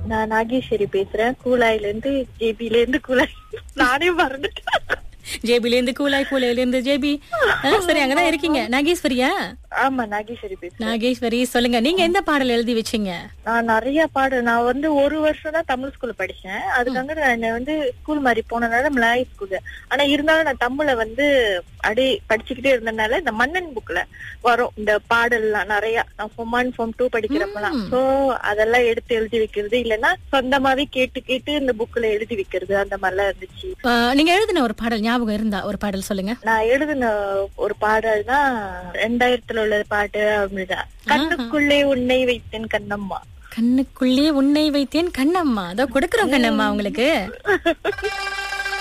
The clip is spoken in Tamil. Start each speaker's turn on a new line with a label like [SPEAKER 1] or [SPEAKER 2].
[SPEAKER 1] நான் நாகேஸ்வரி பேசுறேன் கூலாயில இருந்து ஜேபில இருந்து கூலாய் நானே மறந்துட்டேன்
[SPEAKER 2] ஜேபில இருந்து கூலாய் கூலாயில இருந்து ஜேபி ஆ, சரி அங்கதான் இருக்கீங்க நாகேஸ்வரியா
[SPEAKER 1] ஆமா நாகேஸ்வரி பேசுறேன்
[SPEAKER 2] நாகேஸ்வரி சொல்லுங்க நீங்க எந்த பாடல் எழுதி வச்சீங்க
[SPEAKER 1] நான் நிறைய பாடு நான் வந்து ஒரு வருஷம் தான் தமிழ் ஸ்கூல்ல படிச்சேன் அதுக்காக நான் வந்து ஸ்கூல் மாதிரி போனதுனால மலாய் ஸ்கூல் ஆனா இருந்தாலும் நான் தமிழ வந்து அப்படியே படிச்சுக்கிட்டே இருந்தனால இந்த மன்னன் புக்ல வரும் இந்த பாடல்லாம் நிறைய நான் ஃபார்ம் ஒன் ஃபார்ம் டூ படிக்கிறப்பலாம் சோ அதெல்லாம் எடுத்து எழுதி வைக்கிறது இல்லைன்னா சொந்தமாவே கேட்டு கேட்டு இந்த புக்ல எழுதி வைக்கிறது அந்த மாதிரிலாம் இருந்துச்சு
[SPEAKER 2] ஆ, நீங்க எழுதின ஒரு பாடல் ஞாபகம் இருந்தா ஒரு பாடல் சொல்லுங்க
[SPEAKER 1] நான் எழுதின ஒரு பாடல் தான் ரெண்டாயிரத்துல உள்ள பாட்டு அப்படிதான் கண்ணுக்குள்ளே உன்னை வைத்தேன் கண்ணம்மா
[SPEAKER 2] கண்ணுக்குள்ளே உன்னை வைத்தேன் கண்ணம்மா அதோ கொடுக்குறோம் கண்ணம்மா உங்களுக்கு